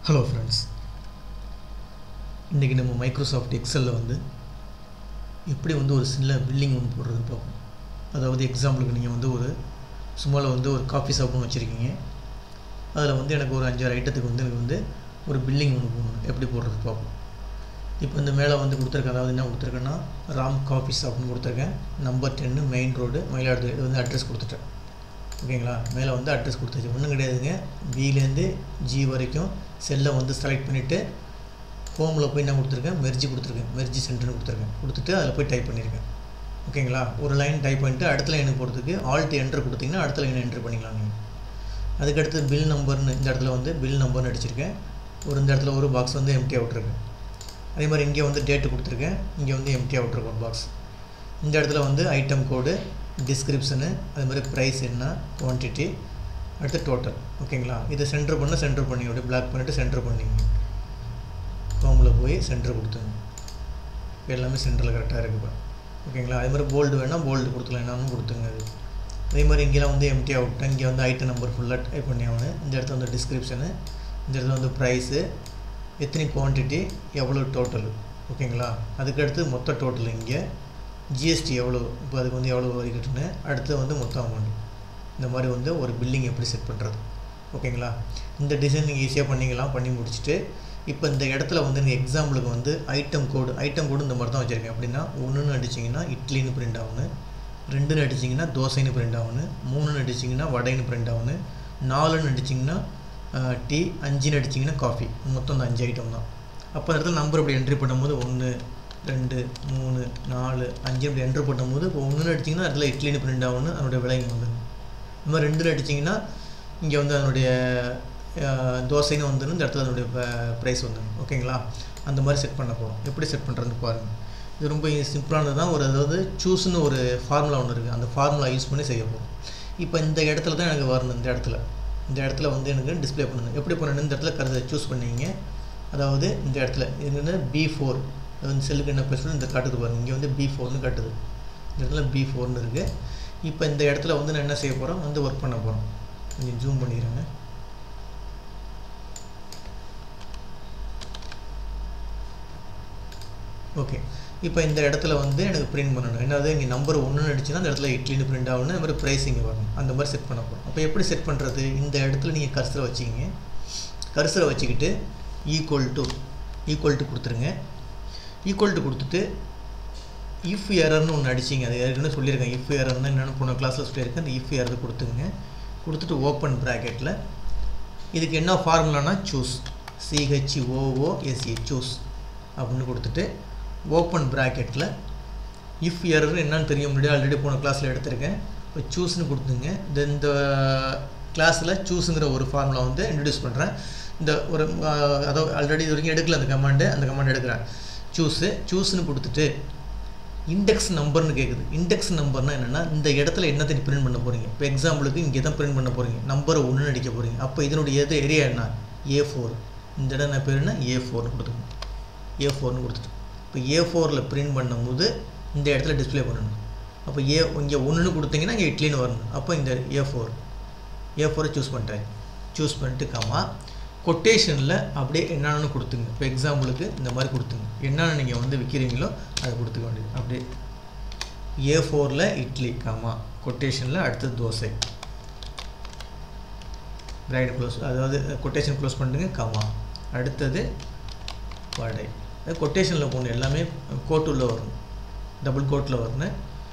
hello friends இன்றைக்கி நம்ம Microsoft எக்ஸலில் வந்து எப்படி வந்து ஒரு சின்ன பில்லிங் ஒன்று போடுறது பார்ப்போம் அதாவது எக்ஸாம்பிளுக்கு நீங்கள் வந்து ஒரு சும்மாவில் வந்து ஒரு காஃபி ஷாப்னு வச்சுருக்கீங்க அதில் வந்து எனக்கு ஒரு அஞ்சாறு ஐட்டத்துக்கு வந்து எனக்கு வந்து ஒரு பில்லிங் ஒன்று போடணும் எப்படி போடுறது பார்ப்போம் இப்போ இந்த மேலே வந்து கொடுத்துருக்கேன் அதாவது என்ன கொடுத்துருக்கேன்னா ராம் காஃபி ஷாப்னு கொடுத்துருக்கேன் நம்பர் டென்னு மெயின் ரோடு மயிலாடுதுறை இது வந்து அட்ரஸ் கொடுத்துட்டேன் ஓகேங்களா மேலே வந்து அட்ரஸ் கொடுத்தாச்சு ஒன்றும் கிடையாதுங்க பிலேருந்து ஜி வரைக்கும் செல்லை வந்து செலக்ட் பண்ணிவிட்டு ஹோமில் போய் நான் கொடுத்துருக்கேன் மெர்ஜி கொடுத்துருக்கேன் மெர்ஜி சென்டர்னு கொடுத்துருக்கேன் கொடுத்துட்டு அதில் போய் டைப் பண்ணியிருக்கேன் ஓகேங்களா ஒரு லைன் டைப் பண்ணிட்டு அடுத்த லைனுக்கு போகிறதுக்கு ஆல்ட் என்ட்ரு கொடுத்தீங்கன்னா அடுத்த லைன் என்ட்ரு பண்ணிக்கலாம் நீங்கள் அதுக்கடுத்து பில் நம்பர்னு இந்த இடத்துல வந்து பில் நம்பர்னு அடிச்சிருக்கேன் ஒரு இந்த இடத்துல ஒரு பாக்ஸ் வந்து எம்டியாக விட்ருக்கேன் அதே மாதிரி இங்கே வந்து டேட்டு கொடுத்துருக்கேன் இங்கே வந்து எம்டியாக விட்ருக்கேன் ஒரு பாக்ஸ் இந்த இடத்துல வந்து ஐட்டம் கோடு டிஸ்கிரிப்ஷனு அது மாதிரி ப்ரைஸ் என்ன குவான்டிட்டி அடுத்து டோட்டல் ஓகேங்களா இதை சென்டர் பண்ண சென்டர் பண்ணி அப்படியே பிளாக் பண்ணிவிட்டு சென்டர் பண்ணிங்க ஹோமில் போய் சென்டர் கொடுத்துங்க இப்போ எல்லாமே சென்டரில் கரெக்டாக இருக்குது இப்போ ஓகேங்களா அதே மாதிரி போல்டு வேணால் போல்டு கொடுத்துக்கலாம் என்னன்னு கொடுத்துங்க அது அதே மாதிரி இங்கெல்லாம் வந்து எம்டியாக விட்டேன் இங்கே வந்து ஐட்டம் நம்பர் ஃபுல்லாக டைப் பண்ணி ஆகணும் இந்த இடத்துல வந்து டிஸ்கிரிப்ஷனு இந்த இடத்துல வந்து ப்ரைஸு எத்தனை குவான்டிட்டி எவ்வளோ டோட்டல் ஓகேங்களா அதுக்கடுத்து மொத்த டோட்டல் இங்கே ஜிஎஸ்டி எவ்வளோ இப்போ அதுக்கு வந்து எவ்வளோ வரி கட்டணும் அடுத்து வந்து மொத்த அமௌண்ட் இந்த மாதிரி வந்து ஒரு பில்லிங் எப்படி செட் பண்ணுறது ஓகேங்களா இந்த டிசைன் நீங்கள் ஈஸியாக பண்ணிக்கலாம் பண்ணி முடிச்சுட்டு இப்போ இந்த இடத்துல வந்து நீங்கள் எக்ஸாம்பிளுக்கு வந்து ஐட்டம் கோடு ஐட்டம் கோடு இந்த மாதிரி தான் வச்சுருக்கேன் அப்படின்னா ஒன்றுன்னு அடிச்சிங்கன்னா இட்லின்னு பிரிண்ட் ஆகணும் ரெண்டுன்னு அடிச்சிங்கன்னா தோசைன்னு பிரிண்ட் ஆகணும் மூணுன்னு அடிச்சிங்கன்னா வடைன்னு பிரிண்ட் ஆகணும் நாலுன்னு அடிச்சிங்கன்னா டீ அஞ்சுன்னு அடிச்சிங்கன்னா காஃபி மொத்தம் இந்த அஞ்சு ஐட்டம் தான் அப்போ அந்த இடத்துல நம்பர் அப்படி என்ட்ரி பண்ணும்போது ஒன்று ரெண்டு மூணு நாலு அஞ்சு அப்படி என்ட்ரு பண்ணும்போது இப்போ ஒன்றுன்னு அடிச்சிங்கன்னா அதில் இட்லின்னு பிரிண்ட் ஆகணும் அதனுடைய விலை இங்கே வந்துடும் இந்த மாதிரி ரெண்டுன்னு அடிச்சிங்கன்னா இங்கே வந்து அதனுடைய தோசைன்னு வந்துடும் இந்த இடத்துல அதனுடைய ப்ரைஸ் வந்துடும் ஓகேங்களா அந்த மாதிரி செட் பண்ண போகிறோம் எப்படி செட் பண்ணுறதுன்னு பாருங்கள் இது ரொம்ப சிம்பிளானது தான் ஒரு அதாவது சூஸ்னு ஒரு ஃபார்முலா ஒன்று இருக்குது அந்த ஃபார்முலா யூஸ் பண்ணி செய்ய போகிறோம் இப்போ இந்த இடத்துல தான் எனக்கு வரணும் இந்த இடத்துல இந்த இடத்துல வந்து எனக்கு டிஸ்பிளே பண்ணணும் எப்படி பண்ணணும் இந்த இடத்துல கருதை சூஸ் பண்ணிங்க அதாவது இந்த இடத்துல இது வந்து பி ஃபோர் அது வந்து செல்லுக்கு என்ன ப்ளஸ் இந்த காட்டுது பாருங்கள் இங்கே வந்து பி ஃபோர்னு காட்டுது இந்த இடத்துல பி ஃபோர்னு இருக்குது இப்போ இந்த இடத்துல வந்து நான் என்ன செய்ய போகிறோம் வந்து ஒர்க் பண்ண போகிறோம் கொஞ்சம் ஜூம் பண்ணிக்கிறேங்க ஓகே இப்போ இந்த இடத்துல வந்து எனக்கு பிரிண்ட் பண்ணணும் என்னது இங்கே நம்பர் ஒன்றுன்னு அடிச்சுன்னா அந்த இடத்துல இட்லின்னு பிரிண்ட் ஆகணும் அந்த மாதிரி ப்ரைஸிங் வரணும் அந்த மாதிரி செட் பண்ண போகிறோம் அப்போ எப்படி செட் பண்ணுறது இந்த இடத்துல நீங்கள் கர்சரை வச்சிங்க கர்சரை வச்சுக்கிட்டு ஈக்குவல் டு ஈக்குவல் டு கொடுத்துருங்க ஈக்குவல் டு கொடுத்துட்டு இஃப் எரர்னு ஒன்று அடிச்சிங்க அது ஏற்கனவே சொல்லியிருக்கேன் இஃப் எரர்னு என்னென்னு போன கிளாஸில் சொல்லியிருக்கேன் அந்த இஃப் எரர் கொடுத்துங்க கொடுத்துட்டு ஓப்பன் ப்ராக்கெட்டில் இதுக்கு என்ன ஃபார்முலானா சூஸ் சிஹெச்ஓஓஎஸ்ஏ சூஸ் அப்படின்னு கொடுத்துட்டு ஓப்பன் ப்ராக்கெட்டில் இஃப் எரர் என்னன்னு தெரியும் முன்னாடி ஆல்ரெடி போன கிளாஸில் எடுத்திருக்கேன் இப்போ சூஸ்னு கொடுத்துங்க இந்த இந்த கிளாஸில் சூஸுங்கிற ஒரு ஃபார்முலா வந்து இன்ட்ரடியூஸ் பண்ணுறேன் இந்த ஒரு அதாவது ஆல்ரெடி இது வரைக்கும் எடுக்கல அந்த கமாண்டு அந்த கமாண்ட் எடுக்கிறேன் சூஸு சூஸ்னு கொடுத்துட்டு இண்டெக்ஸ் நம்பர்னு கேட்குது இண்டெக்ஸ் நம்பர்னால் என்னென்னா இந்த இடத்துல என்னத்தை பிரிண்ட் பண்ண போகிறீங்க இப்போ எக்ஸாம்பிளுக்கு இங்கே தான் பிரிண்ட் பண்ண போகிறீங்க நம்பரை ஒன்று அடிக்க போகிறீங்க அப்போ இதனுடைய எது ஏரியா என்ன ஏ ஃபோர் இந்த இடம் என்ன பேருன்னா ஏ ஃபோர்னு கொடுத்துக்கணும் ஏ ஃபோர்னு கொடுத்துட்டு இப்போ ஏ ஃபோரில் பிரிண்ட் பண்ணும்போது இந்த இடத்துல டிஸ்பிளே பண்ணணும் அப்போ ஏ இங்கே ஒன்றுன்னு கொடுத்தீங்கன்னா இங்கே இட்லின்னு வரணும் அப்போ இந்த ஏ ஃபோர் ஏ ஃபோரை சூஸ் பண்ணிட்டேன் சூஸ் பண்ணிட்டு காமா கொட்டேஷனில் அப்படியே என்னென்னு கொடுத்துங்க இப்போ எக்ஸாம்பிளுக்கு இந்த மாதிரி கொடுத்துங்க என்னென்ன நீங்கள் வந்து விற்கிறீங்களோ அதை கொடுத்துக்க வேண்டியது அப்படியே ஏ ஃபோரில் இட்லி காமா கொட்டேஷனில் அடுத்தது தோசை பிரைட் க்ளோஸ் அதாவது கொட்டேஷன் க்ளோஸ் பண்ணிட்டுங்க காமா அடுத்தது வடை கொட்டேஷனில் போகணும் எல்லாமே கோட்டுள்ள வரணும் டபுள் கோட்டில் வரணும்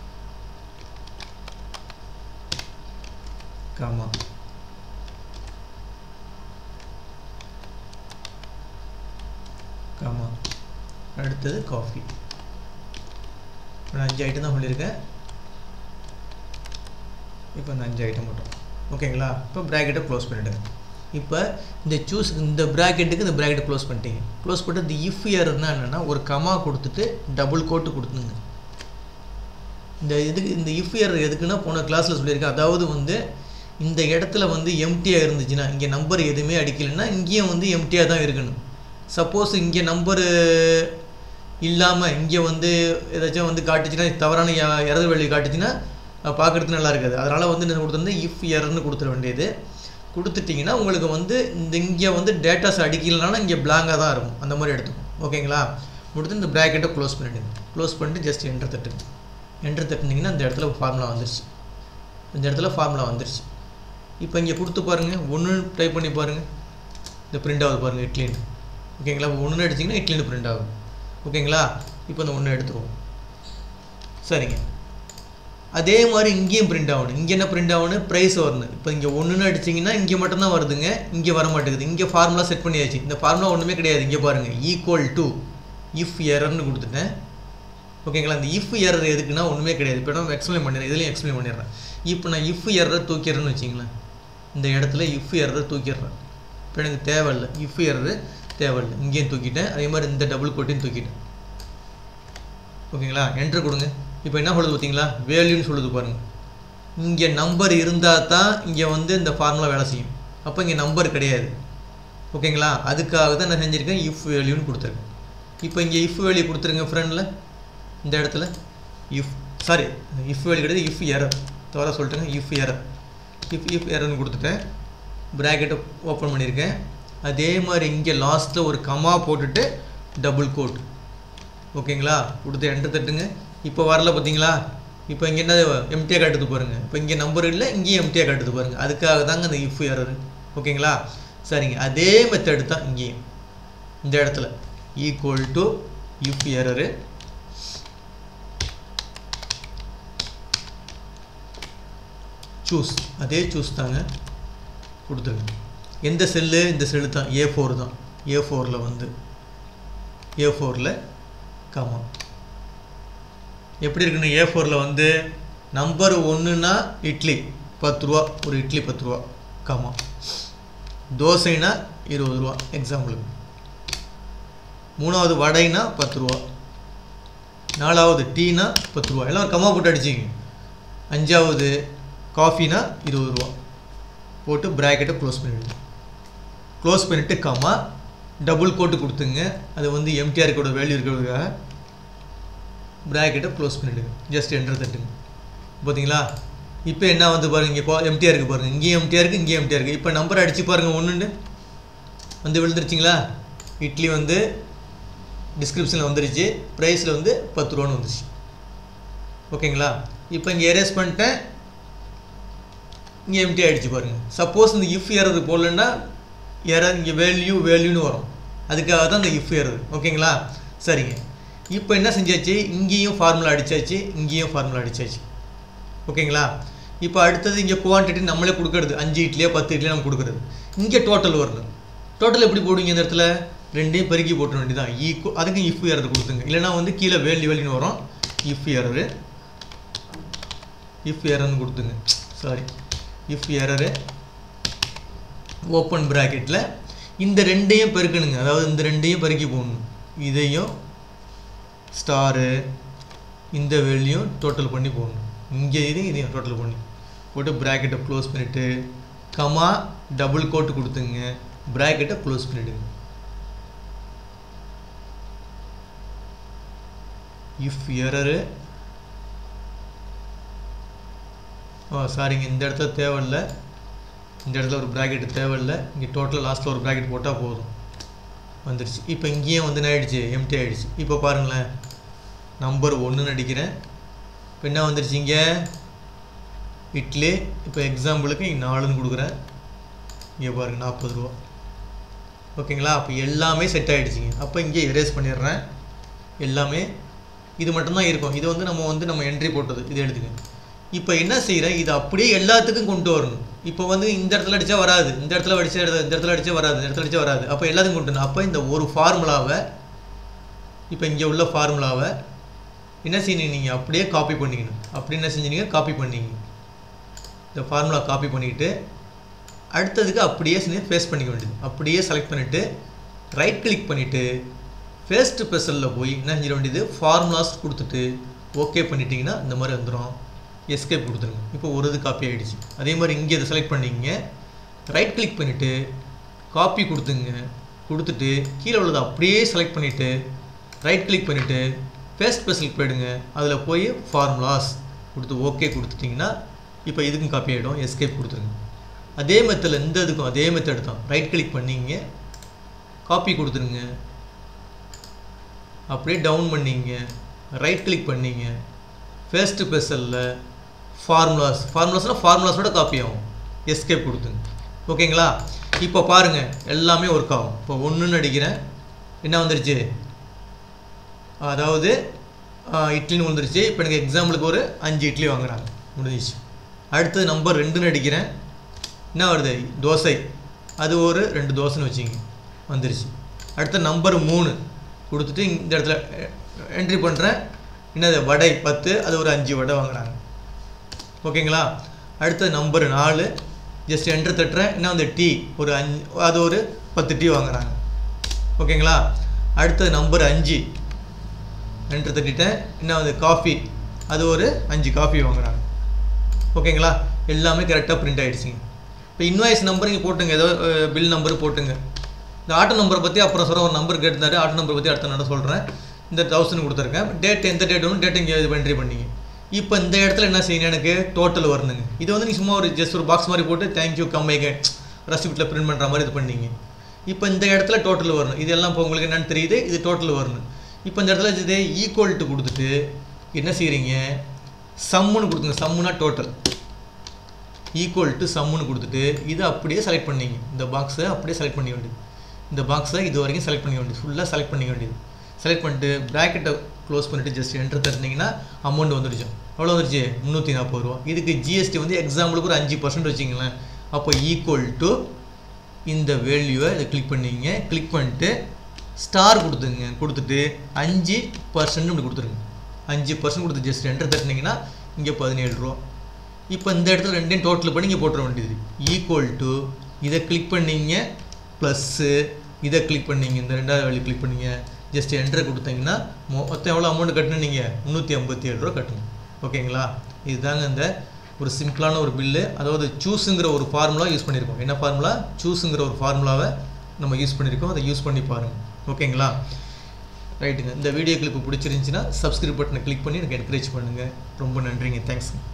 காமா காமா அடுத்தது காஃபி இப்போ நான் அஞ்சு ஐட்டம் தான் சொல்லியிருக்கேன் இப்போ இந்த அஞ்சு ஐட்டம் மட்டும் ஓகேங்களா இப்போ ப்ராக்கெட்டை க்ளோஸ் பண்ணிவிடுங்க இப்போ இந்த சூஸ் இந்த ப்ராக்கெட்டுக்கு இந்த ப்ராக்கெட்டை க்ளோஸ் பண்ணிட்டீங்க க்ளோஸ் பண்ணிட்டு இந்த இஃப் இயர்னா என்னென்னா ஒரு கமா கொடுத்துட்டு டபுள் கோட்டு கொடுத்துங்க இந்த இதுக்கு இந்த இஃப் இயர் எதுக்குன்னா போன கிளாஸில் சொல்லியிருக்கேன் அதாவது வந்து இந்த இடத்துல வந்து எம்டியாக இருந்துச்சுன்னா இங்கே நம்பர் எதுவுமே அடிக்கலைன்னா இங்கேயும் வந்து எம்டியாக தான் இருக்கணும் சப்போஸ் இங்கே நம்பரு இல்லாமல் இங்கே வந்து ஏதாச்சும் வந்து காட்டுச்சுன்னா தவறான இறது வழி காட்டுச்சுன்னா பார்க்குறதுக்கு நல்லா இருக்காது அதனால் வந்து என்ன கொடுத்துருந்தேன் இஃப் எரர்னு கொடுத்துட வேண்டியது கொடுத்துட்டிங்கன்னா உங்களுக்கு வந்து இந்த இங்கே வந்து டேட்டாஸ் அடிக்கலனாலும் இங்கே பிளாங்காக தான் இருக்கும் அந்த மாதிரி எடுத்துக்கும் ஓகேங்களா முடித்து இந்த ப்ராக்கெட்டை க்ளோஸ் பண்ணிவிடுங்க க்ளோஸ் பண்ணிட்டு ஜஸ்ட் என்ட்ரு தட்டுங்க என்ட்ரு தட்டுனீங்கன்னா இந்த இடத்துல ஃபார்முலா வந்துருச்சு இந்த இடத்துல ஃபார்முலா வந்துருச்சு இப்போ இங்கே கொடுத்து பாருங்கள் ஒன்று டைப் பண்ணி பாருங்கள் இந்த பிரிண்ட் ஆகுது பாருங்கள் இட்லின்னு ஓகேங்களா இப்போ ஒன்று அடிச்சிங்கன்னா இட்லின்னு பிரிண்ட் ஆகும் ஓகேங்களா இப்போ இந்த ஒன்று எடுத்துருவோம் சரிங்க அதே மாதிரி இங்கேயும் பிரிண்ட் ஆகணும் இங்கே என்ன பிரிண்ட் ஆகணும் ப்ரைஸ் வரணும் இப்போ இங்கே ஒன்றுன்னு அடிச்சிங்கன்னா இங்கே மட்டும்தான் வருதுங்க இங்கே வர மாட்டேங்குது இங்கே ஃபார்முலா செட் பண்ணியாச்சு இந்த ஃபார்முலா ஒன்றுமே கிடையாது இங்கே பாருங்கள் ஈக்குவல் டு இஃப் எரர்னு கொடுத்துட்டேன் ஓகேங்களா இந்த இஃப் எரர் எதுக்குன்னா ஒன்றுமே கிடையாது இப்போ நான் எக்ஸ்பிளைன் பண்ணிடுறேன் இதுலேயும் எக்ஸ்பிளைன் பண்ணிடுறேன் இப்போ நான் இஃப் எரரை தூக்கிறேன்னு வச்சிங்களேன் இந்த இடத்துல இஃப் எரரை தூக்கிடுறேன் இப்போ எனக்கு தேவையில்லை இஃப் எரரு தேவையில்லை இங்கேயும் தூக்கிட்டேன் அதே மாதிரி இந்த டபுள் கோட்டையும் தூக்கிட்டேன் ஓகேங்களா என்ட்ரு கொடுங்க இப்போ என்ன சொல்லுது பார்த்தீங்களா வேல்யூன்னு சொல்லுது பாருங்கள் இங்கே நம்பர் இருந்தால் தான் இங்கே வந்து இந்த ஃபார்முலா வேலை செய்யும் அப்போ இங்கே நம்பர் கிடையாது ஓகேங்களா அதுக்காக தான் நான் செஞ்சுருக்கேன் இஃப் வேல்யூன்னு கொடுத்துருக்கேன் இப்போ இங்கே இஃப் வேல்யூ கொடுத்துருங்க ஃப்ரெண்டில் இந்த இடத்துல இஃப் சாரி இஃப் வேல்யூ கிடையாது இஃப் எரர் தவிர சொல்லிட்டேங்க இஃப் எரர் இஃப் இஃப் எரர்னு கொடுத்துட்டேன் ப்ராக்கெட்டை ஓப்பன் பண்ணியிருக்கேன் அதே மாதிரி இங்கே லாஸ்ட்டில் ஒரு கமா போட்டுட்டு டபுள் கோட் ஓகேங்களா கொடுத்து என்ட்ரு தட்டுங்க இப்போ வரல பார்த்தீங்களா இப்போ இங்கே என்ன எம்டியாக காட்டுது பாருங்கள் இப்போ இங்கே நம்பர் இல்லை இங்கேயும் எம்டியாக காட்டுது பாருங்கள் அதுக்காக தாங்க அந்த இஃப் எரர் ஓகேங்களா சரிங்க அதே மெத்தட் தான் இங்கேயும் இந்த இடத்துல equal to if error choose அதே சூஸ் தாங்க கொடுத்துருங்க எந்த செல்லு இந்த செல்லு தான் ஏ ஃபோர் தான் ஏ ஃபோரில் வந்து ஏ ஃபோரில் கமா எப்படி இருக்குன்னு ஏ ஃபோரில் வந்து நம்பர் ஒன்றுனா இட்லி பத்து ரூபா ஒரு இட்லி பத்து ரூபா கமா தோசைனா இருபது ரூபா எக்ஸாம்பிளுக்கு மூணாவது வடைனா பத்து ரூபா நாலாவது டீனா பத்து ரூபா எல்லாம் கம்மா போட்டு அடிச்சிங்க அஞ்சாவது காஃபினா இருபது ரூபா போட்டு ப்ராக்கெட்டை க்ளோஸ் பண்ணிவிடுங்க க்ளோஸ் பண்ணிவிட்டு கம்மா டபுள் கோட்டு கொடுத்துங்க அது வந்து எம்டிஆருக்கோட வேல்யூ இருக்கிறதுக்காக ப்ராக்கெட்டை க்ளோஸ் பண்ணிவிடுங்க ஜஸ்ட் என்ட்ரு தட்டுங்க பார்த்தீங்களா இப்போ என்ன வந்து பாருங்கள் இங்கே எம்டிஆர் இருக்குது பாருங்கள் இங்கேயும் எம்டிஆர் இருக்குது இங்கேயும் எம்டிஆர் இருக்குது இப்போ நம்பர் அடித்து பாருங்கள் ஒன்றுண்டு வந்து விழுந்துருச்சிங்களா இட்லி வந்து டிஸ்கிரிப்ஷனில் வந்துருச்சு ப்ரைஸில் வந்து பத்து ரூபான்னு வந்துருச்சு ஓகேங்களா இப்போ இங்கே எரேஸ் பண்ணிட்டேன் இங்கே எம்டி ஆகிடுச்சு பாருங்கள் சப்போஸ் இந்த இஃப் ஏறது போடலன்னா எரர் இங்கே வேல்யூ வேல்யூன்னு வரும் அதுக்காக தான் இந்த இஃப் ஏறது ஓகேங்களா சரிங்க இப்போ என்ன செஞ்சாச்சு இங்கேயும் ஃபார்முலா அடித்தாச்சு இங்கேயும் ஃபார்முலா அடித்தாச்சு ஓகேங்களா இப்போ அடுத்தது இங்கே குவான்டிட்டி நம்மளே கொடுக்கறது அஞ்சு இட்லியோ பத்து இட்லியோ நம்ம கொடுக்குறது இங்கே டோட்டல் வரணும் டோட்டல் எப்படி போடுவீங்க இந்த இடத்துல ரெண்டையும் பெருக்கி போட்ட வேண்டியதான் ஈக்குவ அதுக்கு இஃப் ஏறது கொடுத்துங்க இல்லைனா வந்து கீழே வேல்யூ வேல்யூன்னு வரும் இஃப் ஏரரு இஃப் ஏரர்னு கொடுத்துங்க சாரி இஃப் எரரு ஓப்பன் ப்ராக்கெட்டில் இந்த ரெண்டையும் பெருக்கணுங்க அதாவது இந்த ரெண்டையும் பெருக்கி போடணும் இதையும் ஸ்டாரு இந்த வேல்யூயும் டோட்டல் பண்ணி போடணும் இங்கே இதையும் இதையும் டோட்டல் பண்ணி போட்டு ப்ராக்கெட்டை க்ளோஸ் பண்ணிவிட்டு கமா டபுள் கோட்டு கொடுத்துங்க ப்ராக்கெட்டை க்ளோஸ் பண்ணிவிடுங்க இஃப் எரரு ஓ சாரிங்க இந்த இடத்துல தேவையில்லை இந்த இடத்துல ஒரு ப்ராக்கெட் தேவையில்லை இங்கே டோட்டல் லாஸ்ட்டில் ஒரு ப்ராக்கெட் போட்டால் போதும் வந்துடுச்சு இப்போ இங்கேயும் வந்து என்ன ஆகிடுச்சு எம்டி ஆகிடுச்சு இப்போ பாருங்களேன் நம்பர் ஒன்றுன்னு அடிக்கிறேன் இப்போ என்ன வந்துடுச்சு இங்கே இட்லி இப்போ எக்ஸாம்பிளுக்கு இங்கே நாலுன்னு கொடுக்குறேன் இங்கே பாருங்கள் நாற்பது ரூபா ஓகேங்களா அப்போ எல்லாமே செட் ஆகிடுச்சிங்க அப்போ இங்கே எரேஸ் பண்ணிடுறேன் எல்லாமே இது மட்டும்தான் இருக்கும் இது வந்து நம்ம வந்து நம்ம என்ட்ரி போட்டது இது எடுத்துக்க இப்போ என்ன செய்கிறேன் இது அப்படியே எல்லாத்துக்கும் கொண்டு வரணும் இப்போ வந்து இந்த இடத்துல அடித்தா வராது இந்த இடத்துல அடிச்சா இந்த இடத்துல அடித்தா வராது இந்த இடத்துல அடித்தா வராது அப்போ எல்லாத்துக்கும் கொண்டு வரணும் அப்போ இந்த ஒரு ஃபார்முலாவை இப்போ இங்கே உள்ள ஃபார்முலாவை என்ன செய்யணும் நீங்கள் அப்படியே காப்பி பண்ணிக்கணும் அப்படி என்ன செஞ்சீங்க காப்பி பண்ணிங்க இந்த ஃபார்முலா காப்பி பண்ணிக்கிட்டு அடுத்ததுக்கு அப்படியே செஞ்சு ஃபேஸ் பண்ணிக்க வேண்டியது அப்படியே செலக்ட் பண்ணிவிட்டு ரைட் கிளிக் பண்ணிவிட்டு ஃபேஸ்ட் ப்ரெஷரில் போய் என்ன செஞ்சிட வேண்டியது ஃபார்முலாஸ் கொடுத்துட்டு ஓகே பண்ணிட்டீங்கன்னா இந்த மாதிரி வந்துடும் எஸ்கேப் கொடுத்துருங்க இப்போ ஒரு இது காப்பி ஆகிடுச்சு அதே மாதிரி இங்கே இதை செலக்ட் பண்ணிங்க ரைட் கிளிக் பண்ணிவிட்டு காப்பி கொடுத்துங்க கொடுத்துட்டு கீழே உள்ளதை அப்படியே செலக்ட் பண்ணிவிட்டு ரைட் கிளிக் பண்ணிவிட்டு ஃபேஸ்ட் ப்ரெஷருக்கு போயிடுங்க அதில் போய் ஃபார்முலாஸ் கொடுத்து ஓகே கொடுத்துட்டிங்கன்னா இப்போ இதுக்கும் காப்பி ஆகிடும் எஸ்கேப் கொடுத்துருங்க அதே மெத்தடில் இந்த இதுக்கும் அதே மெத்தட் தான் ரைட் கிளிக் பண்ணிங்க காப்பி கொடுத்துருங்க அப்படியே டவுன் பண்ணிங்க ரைட் கிளிக் பண்ணிங்க ஃபேஸ்ட் பெசலில் ஃபார்முலாஸ் ஃபார்முலாஸ்னால் ஃபார்முலாஸோட காப்பி ஆகும் எஸ்கேப் கொடுத்துங்க ஓகேங்களா இப்போ பாருங்கள் எல்லாமே ஒர்க் ஆகும் இப்போ ஒன்றுன்னு அடிக்கிறேன் என்ன வந்துருச்சு அதாவது இட்லின்னு வந்துருச்சு இப்போ எனக்கு எக்ஸாம்பிளுக்கு ஒரு அஞ்சு இட்லி வாங்குறாங்க முடிஞ்சிச்சு அடுத்தது நம்பர் ரெண்டுன்னு அடிக்கிறேன் என்ன வருது தோசை அது ஒரு ரெண்டு தோசைன்னு வச்சுங்க வந்துருச்சு அடுத்த நம்பர் மூணு கொடுத்துட்டு இந்த இடத்துல என்ட்ரி பண்ணுறேன் என்னது வடை பத்து அது ஒரு அஞ்சு வடை வாங்குறாங்க ஓகேங்களா அடுத்தது நம்பர் நாலு ஜஸ்ட் என்ட்ரு தட்டுறேன் என்ன வந்து டீ ஒரு அஞ்சு அது ஒரு பத்து டீ வாங்குறாங்க ஓகேங்களா அடுத்தது நம்பர் அஞ்சு என்ட்ரு தட்டிட்டேன் என்ன வந்து காஃபி அது ஒரு அஞ்சு காஃபி வாங்குறாங்க ஓகேங்களா எல்லாமே கரெக்டாக பிரிண்ட் ஆகிடுச்சிங்க இப்போ இன்வாய்ஸ் நம்பர் இங்கே போட்டுங்க ஏதோ பில் நம்பர் போட்டுங்க இந்த ஆட்டோ நம்பரை பற்றி அப்புறம் சொல்கிறேன் ஒரு நம்பர் கேட்டிருந்தாரு ஆட்டோ நம்பர் பற்றி அடுத்த நான் சொல்கிறேன் இந்த தௌசண்ட் கொடுத்துருக்கேன் டேட் எந்த டேட் ஒன்று டேட் இங்கே இது என்ட்ரி பண்ணிங்க இப்போ இந்த இடத்துல என்ன செய்யணும் எனக்கு டோட்டல் வரணுங்க இது வந்து நீ சும்மா ஒரு ஜஸ்ட் ஒரு பாக்ஸ் மாதிரி போட்டு தேங்க்யூ கம் ஐகன் ரெசிப்ட்டில் பிரிண்ட் பண்ணுற மாதிரி இது பண்ணீங்க இப்போ இந்த இடத்துல டோட்டல் வரணும் இதெல்லாம் இப்போ உங்களுக்கு என்னென்னு தெரியுது இது டோட்டல் வரணும் இப்போ இந்த இடத்துல இது ஈக்குவல் டு கொடுத்துட்டு என்ன செய்கிறீங்க சம்முன்னு கொடுத்துங்க சம்முனா டோட்டல் ஈக்குவல் டு சம்முன்னு கொடுத்துட்டு இதை அப்படியே செலக்ட் பண்ணிங்க இந்த பாக்ஸை அப்படியே செலக்ட் பண்ணிக்க வேண்டியது இந்த பாக்ஸை இது வரைக்கும் செலக்ட் பண்ணிக்க வேண்டியது ஃபுல்லாக செலக்ட் பண்ணிக்க வேண்டியது செலக்ட் பண்ணிட்டு ப்ராக்கெட்டை க்ளோஸ் பண்ணிவிட்டு ஜஸ்ட் என்ட்ரு தட்டினீங்கன்னா அமௌண்ட் வந்துடுச்சு எவ்வளோ வந்துருச்சு முந்நூற்றி நாற்பது ரூபா இதுக்கு ஜிஎஸ்டி வந்து எக்ஸாம்பிளுக்கு ஒரு அஞ்சு பர்சன்ட் வச்சிங்களேன் அப்போ ஈக்குவல் டு இந்த வேல்யூவை இதை கிளிக் பண்ணிங்க கிளிக் பண்ணிட்டு ஸ்டார் கொடுத்துங்க கொடுத்துட்டு அஞ்சு பர்சன்ட் இப்படி கொடுத்துருங்க அஞ்சு பர்சன்ட் கொடுத்து ஜஸ்ட் என்ட்ரு தட்டினீங்கன்னா இங்கே பதினேழு ரூபா இப்போ இந்த இடத்துல ரெண்டையும் டோட்டல் பண்ணி இங்கே போட்டுற வேண்டியது ஈக்குவல் டு இதை கிளிக் பண்ணிங்க ப்ளஸ்ஸு இதை கிளிக் பண்ணிங்க இந்த ரெண்டாவது வேல்யூ கிளிக் பண்ணிங்க ஜஸ்ட் என்ட்ரு கொடுத்தீங்கன்னா மொத்தம் எவ்வளோ அமௌண்ட் கட்டணும் நீங்கள் முந்நூற்றி ஐம்பத்தி ஏழு ரூபா கட்டணும் ஓகேங்களா இதுதாங்க இந்த ஒரு சிம்பிளான ஒரு பில்லு அதாவது சூஸுங்கிற ஒரு ஃபார்முலா யூஸ் பண்ணியிருக்கோம் என்ன ஃபார்முலா சூஸுங்கிற ஒரு ஃபார்முலாவை நம்ம யூஸ் பண்ணியிருக்கோம் அதை யூஸ் பண்ணி பாருங்கள் ஓகேங்களா ரைட்டுங்க இந்த வீடியோ கிளிப்பு பிடிச்சிருந்துச்சின்னா சப்ஸ்கிரைப் பட்டனை கிளிக் பண்ணி எனக்கு என்கரேஜ் பண்ணுங்கள் ரொம்ப நன்றிங்க தேங்க்ஸுங்க